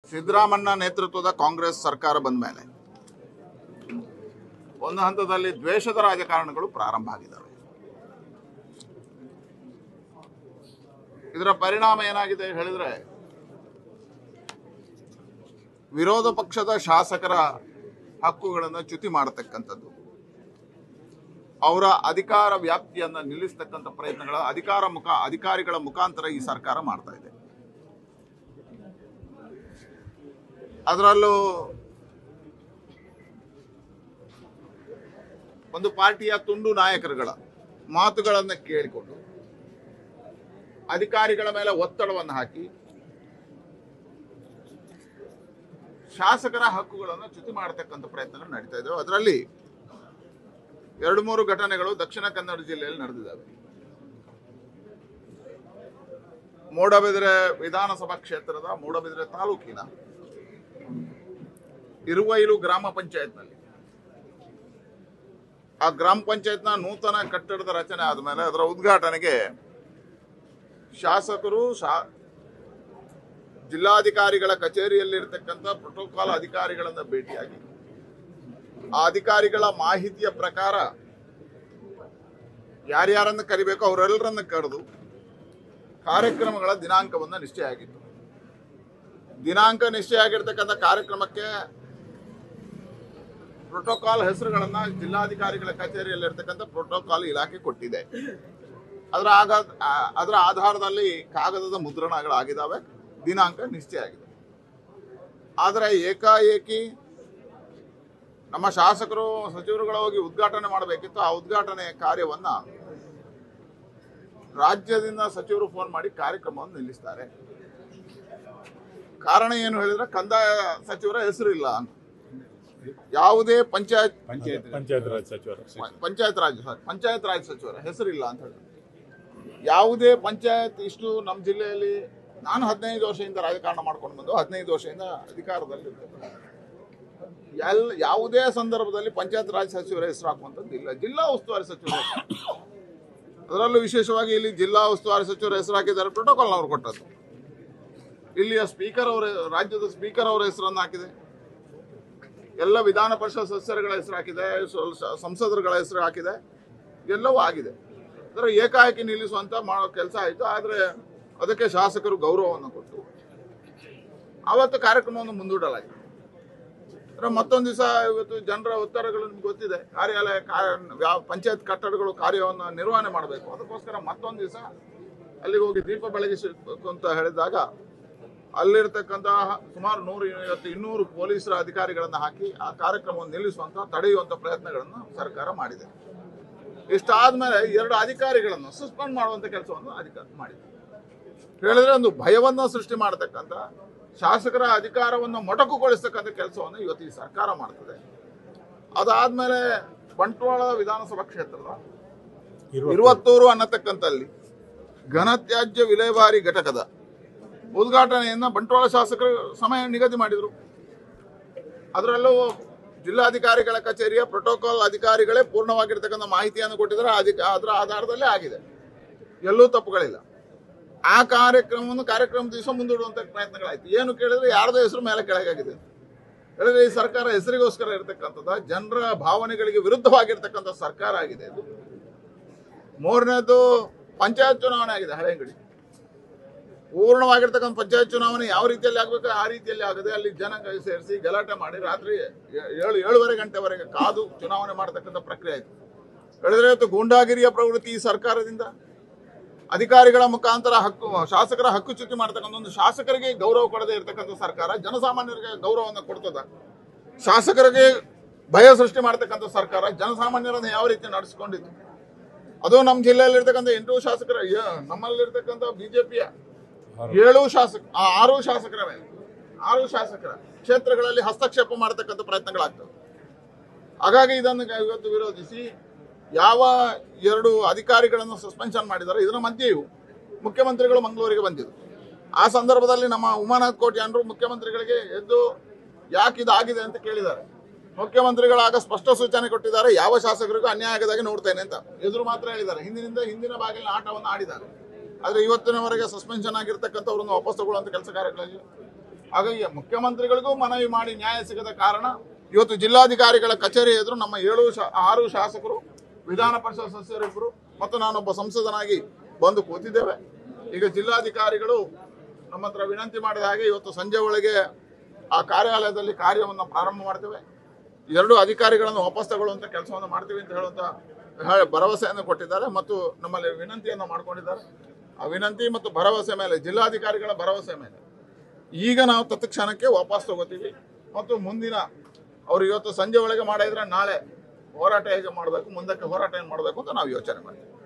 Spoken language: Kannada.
ಸಿದ್ದರಾಮಣ್ಣ ನೇತೃತ್ವದ ಕಾಂಗ್ರೆಸ್ ಸರ್ಕಾರ ಬಂದ ಮೇಲೆ ಒಂದು ಹಂತದಲ್ಲಿ ದ್ವೇಷದ ರಾಜಕಾರಣಗಳು ಪ್ರಾರಂಭ ಆಗಿದ್ದಾವೆ ಇದರ ಪರಿಣಾಮ ಏನಾಗಿದೆ ಹೇಳಿದ್ರೆ ವಿರೋಧ ಪಕ್ಷದ ಶಾಸಕರ ಹಕ್ಕುಗಳನ್ನು ಚ್ಯುತಿ ಮಾಡತಕ್ಕಂಥದ್ದು ಅವರ ಅಧಿಕಾರ ವ್ಯಾಪ್ತಿಯನ್ನ ನಿಲ್ಲಿಸ್ತಕ್ಕಂಥ ಪ್ರಯತ್ನಗಳ ಅಧಿಕಾರ ಮುಖ ಅಧಿಕಾರಿಗಳ ಮುಖಾಂತರ ಈ ಸರ್ಕಾರ ಮಾಡ್ತಾ ಇದೆ ಅದರಲ್ಲೂ ಒಂದು ಪಾರ್ಟಿಯ ತುಂಡು ನಾಯಕರುಗಳ ಮಾತುಗಳನ್ನು ಕೇಳಿಕೊಂಡು ಅಧಿಕಾರಿಗಳ ಮೇಲೆ ಒತ್ತಡವನ್ನು ಹಾಕಿ ಶಾಸಕರ ಹಕ್ಕುಗಳನ್ನು ಚ್ಯುತಿ ಮಾಡತಕ್ಕಂಥ ಪ್ರಯತ್ನಗಳು ನಡೀತಾ ಇದ್ದಾವೆ ಅದರಲ್ಲಿ ಎರಡು ಮೂರು ಘಟನೆಗಳು ದಕ್ಷಿಣ ಕನ್ನಡ ಜಿಲ್ಲೆಯಲ್ಲಿ ನಡೆದಿದ್ದಾವೆ ಮೂಡಬಿದ್ರೆ ವಿಧಾನಸಭಾ ಕ್ಷೇತ್ರದ ಮೂಡಬಿದ್ರೆ ತಾಲೂಕಿನ ಇರುವೈಲು ಗ್ರಾಮ ಪಂಚಾಯತ್ನಲ್ಲಿ ಆ ಗ್ರಾಮ ಪಂಚಾಯತ್ನ ನೂತನ ಕಟ್ಟಡದ ರಚನೆ ಆದಮೇಲೆ ಅದರ ಉದ್ಘಾಟನೆಗೆ ಶಾಸಕರು ಶಾ ಜಿಲ್ಲಾಧಿಕಾರಿಗಳ ಕಚೇರಿಯಲ್ಲಿರ್ತಕ್ಕಂಥ ಪ್ರೋಟೋಕಾಲ್ ಅಧಿಕಾರಿಗಳನ್ನ ಭೇಟಿಯಾಗಿ ಆ ಅಧಿಕಾರಿಗಳ ಮಾಹಿತಿಯ ಪ್ರಕಾರ ಯಾರ್ಯಾರನ್ನು ಕರಿಬೇಕು ಅವರೆಲ್ಲರನ್ನ ಕರೆದು ಕಾರ್ಯಕ್ರಮಗಳ ದಿನಾಂಕವನ್ನು ನಿಶ್ಚಯ ಆಗಿತ್ತು ದಿನಾಂಕ ನಿಶ್ಚಯ ಆಗಿರ್ತಕ್ಕಂಥ ಕಾರ್ಯಕ್ರಮಕ್ಕೆ ಪ್ರೋಟೋಕಾಲ್ ಹೆಸರುಗಳನ್ನ ಜಿಲ್ಲಾಧಿಕಾರಿಗಳ ಕಚೇರಿಯಲ್ಲಿರ್ತಕ್ಕಂಥ ಪ್ರೋಟೋಕಾಲ್ ಇಲಾಖೆ ಕೊಟ್ಟಿದೆ ಅದರ ಆಗ ಆ- ಅದರ ಆಧಾರದಲ್ಲಿ ಕಾಗದದ ಮುದ್ರಣಗಳಾಗಿದ್ದಾವೆ ದಿನಾಂಕ ನಿಶ್ಚಯ ಆಗಿದೆ ಆದರೆ ಏಕಾಏಕಿ ನಮ್ಮ ಶಾಸಕರು ಸಚಿವರುಗಳ ಹೋಗಿ ಉದ್ಘಾಟನೆ ಮಾಡಬೇಕಿತ್ತು ಆ ಉದ್ಘಾಟನೆ ಕಾರ್ಯವನ್ನ ರಾಜ್ಯದಿಂದ ಸಚಿವರು ಫೋನ್ ಮಾಡಿ ಕಾರ್ಯಕ್ರಮವನ್ನು ನಿಲ್ಲಿಸ್ತಾರೆ ಕಾರಣ ಏನು ಹೇಳಿದ್ರೆ ಕಂದಾಯ ಸಚಿವರ ಹೆಸರು ಇಲ್ಲ ಅಂತ ಯಾವುದೇ ಪಂಚಾಯತ್ ಪಂಚಾಯತ್ ರಾಜ್ ಸಚಿವರು ಪಂಚಾಯತ್ ರಾಜ್ ಸಾರಿ ಪಂಚಾಯತ್ ರಾಜ್ ಸಚಿವರ ಹೆಸರಿಲ್ಲ ಅಂತ ಹೇಳಿ ಯಾವುದೇ ಪಂಚಾಯತ್ ಇಷ್ಟು ನಮ್ಮ ಜಿಲ್ಲೆಯಲ್ಲಿ ನಾನು ಹದಿನೈದು ವರ್ಷದಿಂದ ರಾಜಕಾರಣ ಮಾಡ್ಕೊಂಡು ಬಂದು ಹದಿನೈದು ವರ್ಷದಿಂದ ಅಧಿಕಾರದಲ್ಲಿ ಎಲ್ ಯಾವುದೇ ಸಂದರ್ಭದಲ್ಲಿ ಪಂಚಾಯತ್ ರಾಜ್ ಸಚಿವರ ಹೆಸರು ಹಾಕುವಂಥದ್ದು ಇಲ್ಲ ಜಿಲ್ಲಾ ಉಸ್ತುವಾರಿ ಸಚಿವರ ಹೆಸರು. ಅದರಲ್ಲೂ ವಿಶೇಷವಾಗಿ ಇಲ್ಲಿ ಜಿಲ್ಲಾ ಉಸ್ತುವಾರಿ ಸಚಿವರ ಹೆಸರು ಹಾಕಿದ್ದಾರೆ ಪ್ರೋಟೋಕಾಲ್ ಅವರು ಕೊಟ್ಟದ್ದು ಇಲ್ಲಿಯ ಸ್ಪೀಕರ್ ಅವರ ರಾಜ್ಯದ ಸ್ಪೀಕರ್ ಅವರ ಹೆಸರನ್ನು ಹಾಕಿದೆ ಎಲ್ಲ ವಿಧಾನ ಪರಿಷತ್ ಸದಸ್ಯರುಗಳ ಹೆಸರು ಹಾಕಿದೆ ಸ್ವ- ಸ- ಸಂಸದರುಗಳ ಹೆಸರು ಹಾಕಿದೆ ಎಲ್ಲವೂ ಆಗಿದೆ ಅದರ ಏಕಾಏಕಿ ನಿಲ್ಲಿಸುವಂತ ಮಾಡೋ ಕೆಲಸ ಆಯಿತು ಆದರೆ ಅದಕ್ಕೆ ಶಾಸಕರು ಗೌರವವನ್ನು ಕೊಟ್ಟು ಆವತ್ತು ಕಾರ್ಯಕ್ರಮವನ್ನು ಮುಂದೂಡಲಾಗಿದೆ ಅಂದ್ರೆ ಮತ್ತೊಂದು ದಿವಸ ಇವತ್ತು ಜನರ ಒತ್ತಡಗಳು ನಿಮ್ಗೆ ಗೊತ್ತಿದೆ ಕಾರ್ಯಾಲಯ ಕಾರ್ಯ- ಯಾವ ಪಂಚಾಯತ್ ಕಟ್ಟಡಗಳು ಕಾರ್ಯವನ್ನು ನಿರ್ವಹಣೆ ಮಾಡಬೇಕು ಅದಕ್ಕೋಸ್ಕರ ಮತ್ತೊಂದು ದಿವಸ ಅಲ್ಲಿಗೆ ಹೋಗಿ ದೀಪ ಬೆಳಗಿಸಬೇಕು ಅಂತ ಹೇಳಿದಾಗ ಅಲ್ಲಿರ್ತಕ್ಕಂಥ ಸುಮಾರು ನೂರು ಐವತ್ತು ಇನ್ನೂರು ಪೊಲೀಸರ ಅಧಿಕಾರಿಗಳನ್ನ ಹಾಕಿ ಆ ಕಾರ್ಯಕ್ರಮವನ್ನು ನಿಲ್ಲಿಸುವಂತ ತಡೆಯುವಂತ ಪ್ರಯತ್ನಗಳನ್ನು ಸರ್ಕಾರ ಮಾಡಿದೆ ಇಷ್ಟಾದ್ಮೇಲೆ ಎರಡು ಅಧಿಕಾರಿಗಳನ್ನು ಸಸ್ಪೆಂಡ್ ಮಾಡುವಂತ ಕೆಲಸವನ್ನು ಅಧಿಕಾರ ಮಾಡಿದೆ ಹೇಳಿದ್ರೆ ಒಂದು ಭಯವನ್ನ ಸೃಷ್ಟಿ ಮಾಡತಕ್ಕಂಥ ಶಾಸಕರ ಅಧಿಕಾರವನ್ನು ಮೊಟಕುಗೊಳಿಸ್ತಕ್ಕಂಥ ಕೆಲಸವನ್ನು ಇವತ್ತು ಈ ಸರ್ಕಾರ ಮಾಡ್ತದೆ ಅದಾದ್ಮೇಲೆ ಬಂಟ್ವಾಳ ವಿಧಾನಸಭಾ ಕ್ಷೇತ್ರದ ಇರುವತ್ತೂರು ಅನ್ನತಕ್ಕಂಥಲ್ಲಿ ಘನತ್ಯಾಜ್ಯ ವಿಲೇವಾರಿ ಘಟಕದ ಉದ್ಘಾಟನೆಯನ್ನ ಬಂಟ್ವಾಳ ಶಾಸಕರು ಸಮಯ ನಿಗದಿ ಮಾಡಿದರು ಅದರಲ್ಲೂ ಜಿಲ್ಲಾಧಿಕಾರಿಗಳ ಕಚೇರಿಯ ಪ್ರೋಟೋಕಾಲ್ ಅಧಿಕಾರಿಗಳೇ ಪೂರ್ಣವಾಗಿರ್ತಕ್ಕಂಥ ಮಾಹಿತಿಯನ್ನು ಕೊಟ್ಟಿದ್ದಾರೆ ಅಧಿಕ ಅದರ ಆಧಾರದಲ್ಲೇ ಆಗಿದೆ ಎಲ್ಲೂ ತಪ್ಪುಗಳಿಲ್ಲ ಆ ಕಾರ್ಯಕ್ರಮವನ್ನು ಕಾರ್ಯಕ್ರಮ ದಿವಸ ಮುಂದೂಡುವಂತ ಪ್ರಯತ್ನಗಳಾಯ್ತು ಏನು ಕೇಳಿದ್ರೆ ಯಾರ್ದೋ ಹೆಸರು ಮೇಲೆ ಕೆಳಗಾಗಿದೆ ಹೇಳಿದ್ರೆ ಈ ಸರ್ಕಾರ ಹೆಸರಿಗೋಸ್ಕರ ಇರತಕ್ಕಂಥದ್ದು ಜನರ ಭಾವನೆಗಳಿಗೆ ವಿರುದ್ಧವಾಗಿರ್ತಕ್ಕಂಥ ಸರ್ಕಾರ ಆಗಿದೆ ಇದು ಮೂರನೇದು ಪಂಚಾಯತ್ ಚುನಾವಣೆ ಆಗಿದೆ ಹಳೆಂಗಡಿ ಪೂರ್ಣವಾಗಿರ್ತಕ್ಕಂಥ ಪಂಚಾಯತ್ ಚುನಾವಣೆ ಯಾವ ರೀತಿಯಲ್ಲಿ ಆಗಬೇಕು ಆ ರೀತಿಯಲ್ಲಿ ಆಗದೆ ಅಲ್ಲಿ ಜನ ಕೈ ಸೇರಿಸಿ ಗಲಾಟೆ ಮಾಡಿ ರಾತ್ರಿ ಏ- ಏಳು ಏಳುವರೆ ಗಂಟೆವರೆಗೆ ಕಾದು ಚುನಾವಣೆ ಮಾಡತಕ್ಕಂಥ ಪ್ರಕ್ರಿಯೆ ಆಯಿತು ಹೇಳಿದ್ರೆ ಇವತ್ತು ಗೂಂಡಾಗಿರಿಯ ಪ್ರವೃತ್ತಿ ಈ ಸರ್ಕಾರದಿಂದ ಅಧಿಕಾರಿಗಳ ಮುಖಾಂತರ ಹಕ್ಕು ಶಾಸಕರ ಹಕ್ಕುಚ್ಯುತಿ ಮಾಡ್ತಕ್ಕಂಥ ಒಂದು ಶಾಸಕರಿಗೆ ಗೌರವ ಕೊಡದೇ ಇರತಕ್ಕಂಥ ಸರ್ಕಾರ ಜನಸಾಮಾನ್ಯರಿಗೆ ಗೌರವವನ್ನು ಕೊಡ್ತದ ಶಾಸಕರಿಗೆ ಭಯ ಸೃಷ್ಟಿ ಮಾಡ್ತಕ್ಕಂಥ ಸರ್ಕಾರ ಜನಸಾಮಾನ್ಯರನ್ನು ಯಾವ ರೀತಿ ನಡೆಸ್ಕೊಂಡಿತ್ತು ಅದು ನಮ್ಮ ಜಿಲ್ಲೆಯಲ್ಲಿರ್ತಕ್ಕಂಥ ಎಂಟು ಶಾಸಕರ ಯ- ನಮ್ಮಲ್ಲಿರ್ತಕ್ಕಂಥ ಬಿಜೆಪಿಯ ಏಳು ಶಾಸಕ ಆ, ಆರು ಶಾಸಕರ ಮೇಲೆ ಆರು ಶಾಸಕರ ಕ್ಷೇತ್ರಗಳಲ್ಲಿ ಹಸ್ತಕ್ಷೇಪ ಮಾಡತಕ್ಕಂಥ ಪ್ರಯತ್ನಗಳಾಗ್ತವೆ ಹಾಗಾಗಿ ಇದನ್ನು ಇವತ್ತು ವಿರೋಧಿಸಿ ಯಾವ ಎರಡು ಅಧಿಕಾರಿಗಳನ್ನು ಸಸ್ಪೆನ್ಷನ್ ಮಾಡಿದ್ದಾರೆ ಇದರ ಮಧ್ಯೆಯೂ ಮುಖ್ಯಮಂತ್ರಿಗಳು ಮಂಗಳೂರಿಗೆ ಬಂದಿದ್ರು ಆ ಸಂದರ್ಭದಲ್ಲಿ ನಮ್ಮ ಉಮಾನಾಥ್ ಕೋಟ್ಯಾನ್ರು ಮುಖ್ಯಮಂತ್ರಿಗಳಿಗೆ ಎದ್ದು ಯಾಕೆ ಇದಾಗಿದೆ ಅಂತ ಕೇಳಿದ್ದಾರೆ ಮುಖ್ಯಮಂತ್ರಿಗಳಾಗ ಸ್ಪಷ್ಟ ಸೂಚನೆ ಕೊಟ್ಟಿದ್ದಾರೆ ಯಾವ ಶಾಸಕರಿಗೂ ಅನ್ಯಾಯ ಆಗದಾಗೆ ನೋಡ್ತೇನೆ ಅಂತ ಎದುರು ಮಾತ್ರ ಹೇಳಿದ್ದಾರೆ ಹಿಂದಿನಿಂದ ಹಿಂದಿನ ಬಾಗಿಲಿನ ಆಟವನ್ನು ಆಡಿದ್ದಾರೆ ಆದ್ರೆ ಇವತ್ತಿನವರೆಗೆ ಸಸ್ಪೆನ್ಷನ್ ಆಗಿರ್ತಕ್ಕಂಥವ್ರನ್ನು ವಾಪಸ್ ತಗೊಳ್ಳುವಂತ ಕೆಲಸ ಕಾರ್ಯಗಳಲ್ಲಿ ಹಾಗಾಗಿ ಮುಖ್ಯಮಂತ್ರಿಗಳಿಗೂ ಮನವಿ ಮಾಡಿ ನ್ಯಾಯ ಸಿಗದ ಕಾರಣ ಇವತ್ತು ಜಿಲ್ಲಾಧಿಕಾರಿಗಳ ಕಚೇರಿ ಎದುರು ನಮ್ಮ ಏಳು ಶಾ- ಆರು ಶಾಸಕರು ವಿಧಾನ ಪರಿಷತ್ ಸದಸ್ಯರಿಬ್ಬರು ಮತ್ತು ನಾನೊಬ್ಬ ಸಂಸದನಾಗಿ ಬಂದು ಕೂತಿದ್ದೇವೆ ಈಗ ಜಿಲ್ಲಾಧಿಕಾರಿಗಳು ನಮ್ಮ ಹತ್ರ ವಿನಂತಿ ಮಾಡಿದ ಹಾಗೆ ಇವತ್ತು ಸಂಜೆ ಒಳಗೆ ಆ ಕಾರ್ಯಾಲಯದಲ್ಲಿ ಕಾರ್ಯವನ್ನು ಪ್ರಾರಂಭ ಮಾಡ್ತೇವೆ ಎರಡು ಅಧಿಕಾರಿಗಳನ್ನು ವಾಪಸ್ ತಗೊಳ್ಳುವಂತ ಕೆಲಸವನ್ನು ಮಾಡ್ತೀವಿ ಅಂತ ಹೇಳುವಂತ ಹೇ- ಭರವಸೆಯನ್ನು ಕೊಟ್ಟಿದ್ದಾರೆ ಮತ್ತು ನಮ್ಮಲ್ಲಿ ವಿನಂತಿಯನ್ನು ಮಾಡ್ಕೊಂಡಿದ್ದಾರೆ ಆ ವಿನಂತಿ ಮತ್ತು ಭರವಸೆ ಮೇಲೆ ಜಿಲ್ಲಾಧಿಕಾರಿಗಳ ಭರವಸೆ ಮೇಲೆ ಈಗ ನಾವು ತತ್ಕ್ಷಣಕ್ಕೆ ವಾಪಸ್ ತಗೋತೀವಿ ಮತ್ತು ಮುಂದಿನ ಅವ್ರು ಇವತ್ತು ಸಂಜೆ ಒಳಗೆ ಮಾಡಿದ್ರೆ ನಾಳೆ ಹೋರಾಟ ಹೇಗೆ ಮಾಡಬೇಕು ಮುಂದಕ್ಕೆ ಹೋರಾಟ ಏನು ಮಾಡಬೇಕು ಅಂತ ನಾವು ಯೋಚನೆ ಮಾಡ್ತೀವಿ